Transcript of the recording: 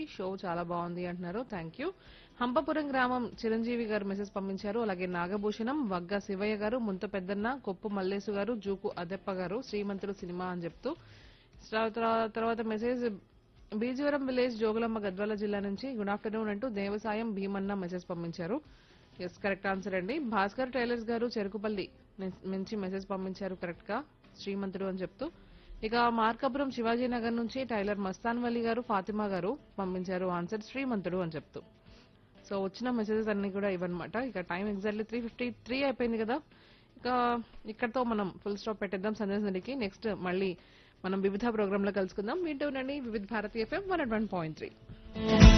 show చాలా బాగుంది అంటున్నారు థ్యాంక్ యూ హంపపురం గ్రామం చిరంజీవి గారు మెసేజ్ పంపించారు అలాగే నాగభూషణం వగ్గ శివయ్య గారు ముంత పెద్దన్న కొప్పు మల్లేసు గారు జూకు అదెప్ప గారు శ్రీమంతుడు సినిమా అని చెప్తూ తర్వాత తర్వాత మెసేజ్ బీజవరం విలేజ్ జోగులమ్మ గద్వాల జిల్లా నుంచి గుడ్ ఆఫ్టర్నూన్ అంటూ దేవసాయం భీమన్న మెసేజ్ పంపించారు ఎస్ కరెక్ట్ ఆన్సర్ అండి భాస్కర్ టైలర్స్ గారు చెరుకుపల్లి నిన్- నుంచి మెసేజ్ పంపించారు కరెక్ట్ గా శ్రీమంతుడు అని చెప్తూ ఇక మార్కాపురం శివాజీనగర్ నుంచి టైలర్ మస్తాన్ వలి గారు ఫాతిమా గారు పంపించారు ఆన్సర్ శ్రీమంతుడు అని చెప్తూ సో వచ్చిన మెసేజెస్ అన్ని కూడా ఇవన్నమాట ఇక time exactly three fifty three అయిపోయింది కదా ఇక ఇక్కడతో మనం ఫుల్ స్టాప్ పెట్టేద్దాం సందేశానికి నెక్స్ట్ మళ్ళీ మనం వివిధ ప్రోగ్రామ్ లో కలుసుకుందాం వింటూ ఉండండి Vividh Bharati FM one point three